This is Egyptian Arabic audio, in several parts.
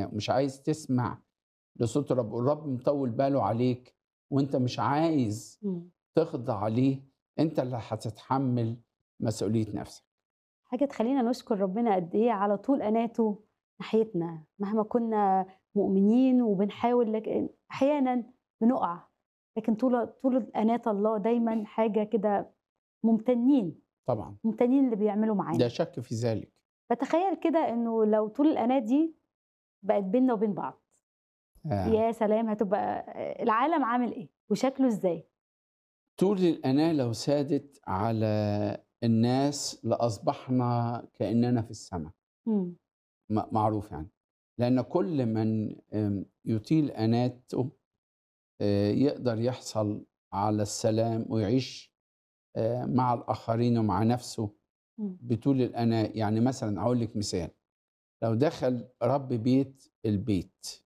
الاناء ومش عايز تسمع لصوت الرب والرب مطول باله عليك وانت مش عايز مم. تخضع ليه انت اللي هتتحمل مسؤوليه نفسك حاجة تخلينا نشكر ربنا قد إيه على طول أناته ناحيتنا مهما كنا مؤمنين وبنحاول لكن أحيانا بنقع لكن طول طول أناة الله دايما حاجة كده ممتنين طبعا ممتنين اللي بيعملوا معانا لا شك في ذلك بتخيل كده إنه لو طول الأناة دي بقت بيننا وبين بعض آه. يا سلام هتبقى العالم عامل إيه وشكله إزاي طول الأناة لو سادت على الناس لأصبحنا كأننا في السماء مم. م- معروف يعني لأن كل من آم، يطيل أناته آه، يقدر يحصل على السلام ويعيش آه، مع الآخرين ومع نفسه مم. بطول الأناة يعني مثلا أقول لك مثال لو دخل رب بيت البيت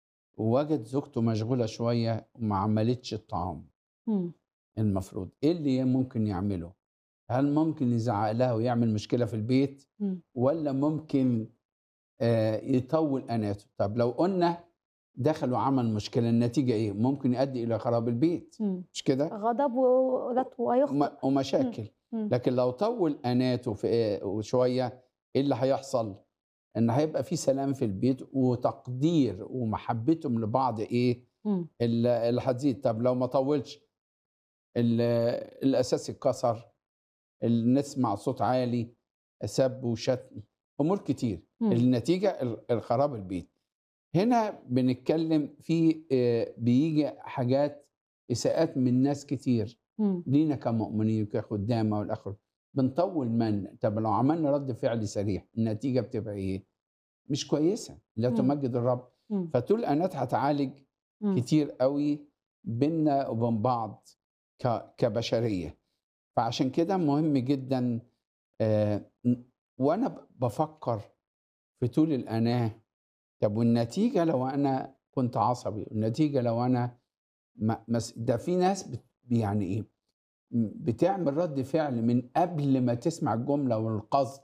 ووجد زوجته مشغولة شوية وما عملتش الطعام مم. المفروض ايه اللي ممكن يعمله هل ممكن يزعق لها ويعمل مشكله في البيت مم. ولا ممكن آه، يطول اناته طب لو قلنا دخل وعمل مشكله النتيجه ايه ممكن يؤدي الى خراب البيت مم. مش كده غضب و- ويخطئ وم- ومشاكل مم. لكن لو طول اناته في وشويه ايه اللي هيحصل ان هيبقى في سلام في البيت وتقدير ومحبتهم لبعض ايه مم. ال- اللي هتزيد طب لو ما طولش ال- الاساس اتكسر ال- نسمع صوت عالي سب وشتم امور كتير مم. النتيجه ال- الخراب البيت هنا بنتكلم في آه، بيجي حاجات اساءات من ناس كتير مم. لينا كمؤمنين وكخدامه والاخر بنطول من طب لو عملنا رد فعل سريع النتيجه بتبقى ايه مش كويسه لا مم. تمجد الرب مم. فطول انات هتعالج مم. كتير قوي بينا وبين بعض ك- كبشريه فعشان كده مهم جدا آه، ن- وانا ب- بفكر في طول الاناه طب والنتيجه لو انا كنت عصبي والنتيجه لو انا ما مس- ده في ناس بت- يعني ايه م- بتعمل رد فعل من قبل ما تسمع الجمله والقصد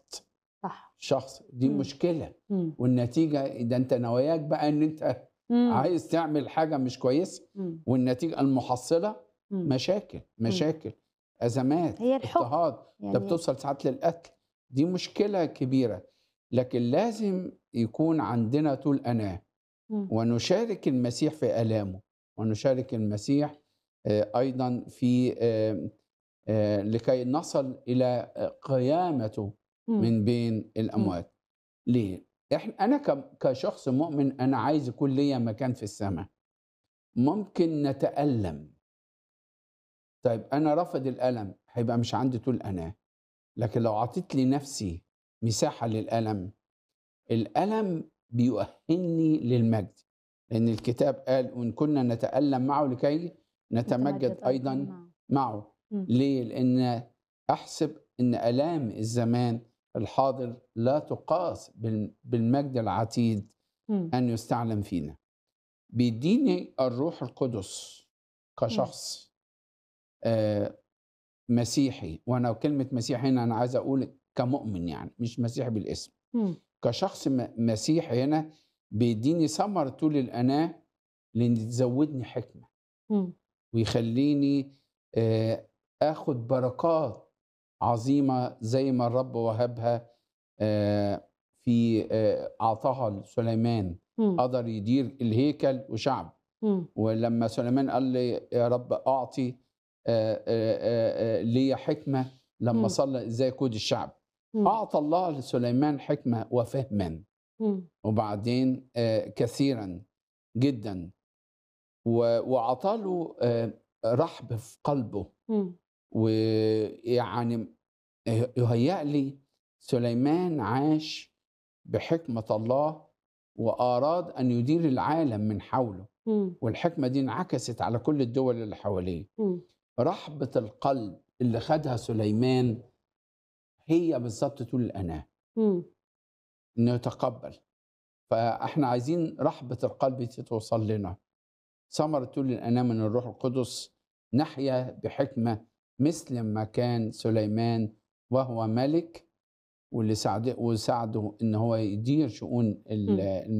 صح شخص دي مم. مشكله مم. والنتيجه ده انت نواياك بقى ان انت مم. عايز تعمل حاجه مش كويسه مم. والنتيجه المحصله مم. مشاكل مشاكل ازمات هي الحكم. اضطهاد ده يعني بتوصل ساعات للقتل دي مشكله كبيره لكن لازم يكون عندنا طول اناه مم. ونشارك المسيح في الامه ونشارك المسيح آه، ايضا في آه، آه، لكي نصل الى آه، قيامته مم. من بين الاموات ليه احنا انا ك- كشخص مؤمن انا عايز يكون ليا مكان في السماء ممكن نتالم طيب انا رافض الالم هيبقى مش عندي طول اناه لكن لو عطيت لنفسي مساحه للالم الالم بيؤهلني للمجد لان الكتاب قال وان كنا نتالم معه لكي نتمجد ايضا معه. معه مم. ليه لان احسب ان الام الزمان الحاضر لا تقاس بال- بالمجد العتيد مم. ان يستعلم فينا بيديني الروح القدس كشخص آه مسيحي وانا كلمه مسيحي هنا انا عايز اقول كمؤمن يعني مش مسيحي بالاسم مم. كشخص م- مسيحي هنا بيديني ثمر طول الاناه لان تزودني حكمه مم. ويخليني آه، اخد بركات عظيمه زي ما الرب وهبها آه، في آه، اعطاها لسليمان مم. قدر يدير الهيكل وشعب مم. ولما سليمان قال لي يا رب اعطي آه، آه، آه، آه، لي حكمه لما مم. صلى ازاي يقود الشعب مم. اعطى الله لسليمان حكمه وفهما مم. وبعدين آه، كثيرا جدا و- وعطاله آه، رحب في قلبه مم. ويعني يهيأ لي سليمان عاش بحكمة الله وأراد أن يدير العالم من حوله مم. والحكمة دي انعكست على كل الدول اللي حواليه مم. رحبة القلب اللي خدها سليمان هي بالظبط طول الأناة مم. انه يتقبل فاحنا عايزين رحبه القلب دي توصل لنا ثمرة طول الاناه من الروح القدس نحيا بحكمه مثل ما كان سليمان وهو ملك واللي ساعده وساعده ان هو يدير شؤون ال- مم. المملكه